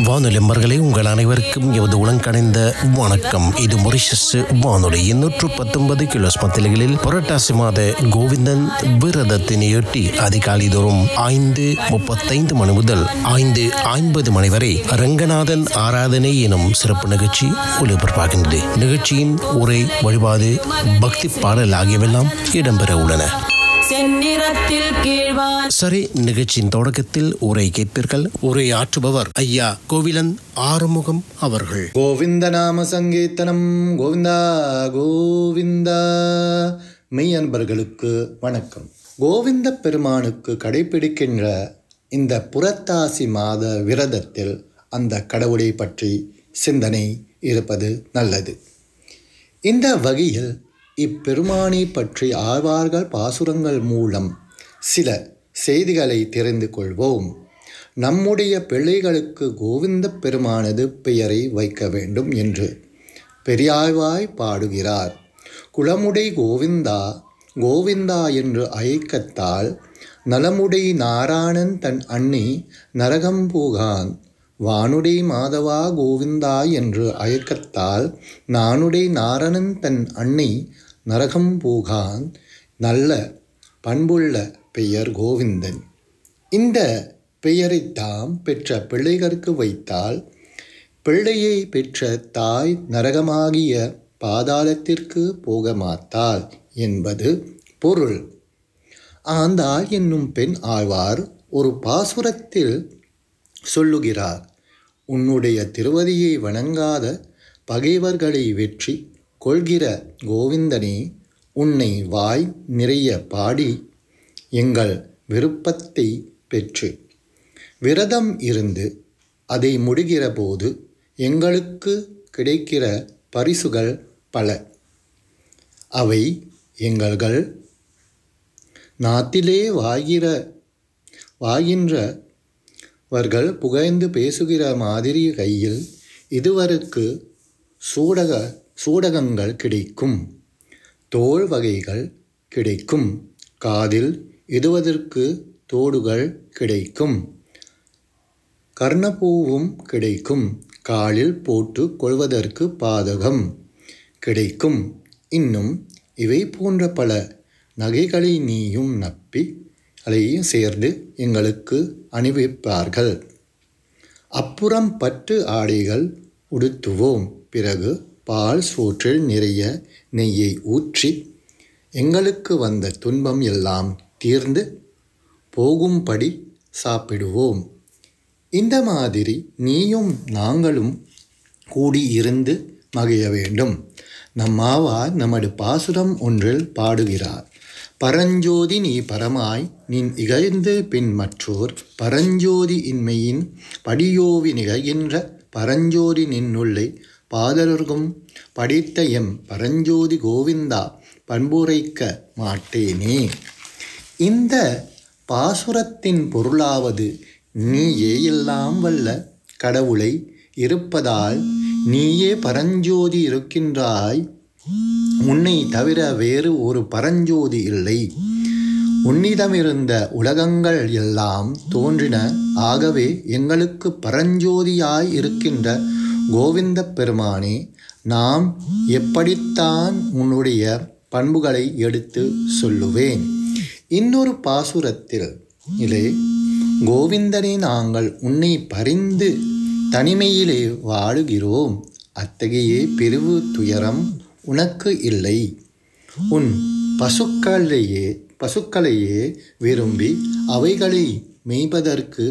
வானொலி நண்பர்களே உங்கள் அனைவருக்கும் எமது உளங்கடைந்த வணக்கம் இது மொரிஷஸ் வானொலி நூற்று பத்தொன்பது கிலோஸ் மத்திலைகளில் புரட்டாசி மாத கோவிந்தன் விரதத்தினையொட்டி அதிகாலை தோறும் ஐந்து முப்பத்தைந்து மணி முதல் ஐந்து ஐம்பது மணி வரை ரங்கநாதன் ஆராதனை எனும் சிறப்பு நிகழ்ச்சி ஒளிபரப்பாகின்றது நிகழ்ச்சியின் உரை வழிபாடு பக்தி பாடல் ஆகியவெல்லாம் இடம்பெற உள்ளன செந்நிறத்தில் கீழ்வான் சரி நிகழ்ச்சியின் தொடக்கத்தில் உரை கேட்பீர்கள் உரை ஆற்றுபவர் ஐயா கோவிலன் ஆறுமுகம் அவர்கள் கோவிந்தநாம சங்கீர்த்தனம் கோவிந்தா கோவிந்தா மெய் அன்பர்களுக்கு வணக்கம் கோவிந்த பெருமானுக்கு கடைபிடிக்கின்ற இந்த புறத்தாசி மாத விரதத்தில் அந்த கடவுளை பற்றி சிந்தனை இருப்பது நல்லது இந்த வகையில் இப்பெருமானை பற்றி ஆழ்வார்கள் பாசுரங்கள் மூலம் சில செய்திகளை தெரிந்து கொள்வோம் நம்முடைய பிள்ளைகளுக்கு கோவிந்த பெருமானது பெயரை வைக்க வேண்டும் என்று பெரியாழ்வாய் பாடுகிறார் குளமுடை கோவிந்தா கோவிந்தா என்று அழைக்கத்தால் நலமுடை நாராயணன் தன் அண்ணி நரகம் போகான் வானுடை மாதவா கோவிந்தா என்று அழைக்கத்தால் நானுடை நாரணன் தன் அன்னை நரகம் போகான் நல்ல பண்புள்ள பெயர் கோவிந்தன் இந்த பெயரைத்தாம் பெற்ற பிள்ளைகளுக்கு வைத்தால் பிள்ளையை பெற்ற தாய் நரகமாகிய பாதாளத்திற்கு போக மாட்டாள் என்பது பொருள் ஆந்தாள் என்னும் பெண் ஆழ்வார் ஒரு பாசுரத்தில் சொல்லுகிறார் உன்னுடைய திருவதியை வணங்காத பகைவர்களை வெற்றி கொள்கிற கோவிந்தனே உன்னை வாய் நிறைய பாடி எங்கள் விருப்பத்தை பெற்று விரதம் இருந்து அதை முடிகிற போது எங்களுக்கு கிடைக்கிற பரிசுகள் பல அவை எங்கள்கள் நாட்டிலே வாகிற வாகின்றவர்கள் புகழ்ந்து பேசுகிற மாதிரி கையில் இதுவருக்கு சூடக சூடகங்கள் கிடைக்கும் தோல் வகைகள் கிடைக்கும் காதில் இடுவதற்கு தோடுகள் கிடைக்கும் கர்ணப்பூவும் கிடைக்கும் காலில் போட்டு கொள்வதற்கு பாதகம் கிடைக்கும் இன்னும் இவை போன்ற பல நகைகளை நீயும் நப்பி அதையும் சேர்ந்து எங்களுக்கு அணிவிப்பார்கள் அப்புறம் பட்டு ஆடைகள் உடுத்துவோம் பிறகு பால் சோற்றில் நிறைய நெய்யை ஊற்றி எங்களுக்கு வந்த துன்பம் எல்லாம் தீர்ந்து போகும்படி சாப்பிடுவோம் இந்த மாதிரி நீயும் நாங்களும் கூடியிருந்து மகிழ வேண்டும் நம்மாவா நமது பாசுரம் ஒன்றில் பாடுகிறார் பரஞ்சோதி நீ பரமாய் நின் இகழ்ந்து பின் மற்றோர் பரஞ்சோதி இன்மையின் படியோவி நிகழ்கின்ற பரஞ்சோதி நின்னுள்ளே பாதலர்கும் படித்த எம் பரஞ்சோதி கோவிந்தா பண்புரைக்க மாட்டேனே இந்த பாசுரத்தின் பொருளாவது நீயே எல்லாம் வல்ல கடவுளை இருப்பதால் நீயே பரஞ்சோதி இருக்கின்றாய் உன்னை தவிர வேறு ஒரு பரஞ்சோதி இல்லை உன்னிடமிருந்த உலகங்கள் எல்லாம் தோன்றின ஆகவே எங்களுக்கு பரஞ்சோதியாய் இருக்கின்ற கோவிந்த பெருமானே நாம் எப்படித்தான் உன்னுடைய பண்புகளை எடுத்து சொல்லுவேன் இன்னொரு பாசுரத்தில் இலே கோவிந்தனே நாங்கள் உன்னை பரிந்து தனிமையிலே வாழுகிறோம் அத்தகைய பிரிவு துயரம் உனக்கு இல்லை உன் பசுக்களையே பசுக்களையே விரும்பி அவைகளை மேய்ப்பதற்கு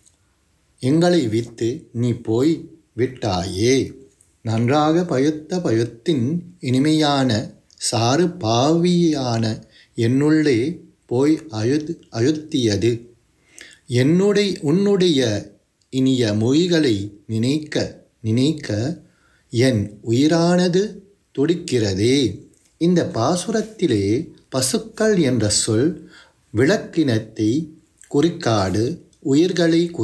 எங்களை வித்து நீ போய் விட்டாயே நன்றாக பயத்த பயத்தின் இனிமையான சாறு பாவியான என்னுள்ளே போய் அழுத் அழுத்தியது என்னுடைய உன்னுடைய இனிய மொழிகளை நினைக்க நினைக்க என் உயிரானது துடிக்கிறதே இந்த பாசுரத்திலே பசுக்கள் என்ற சொல் விளக்கினத்தை குறிக்காடு உயிர்களை குறி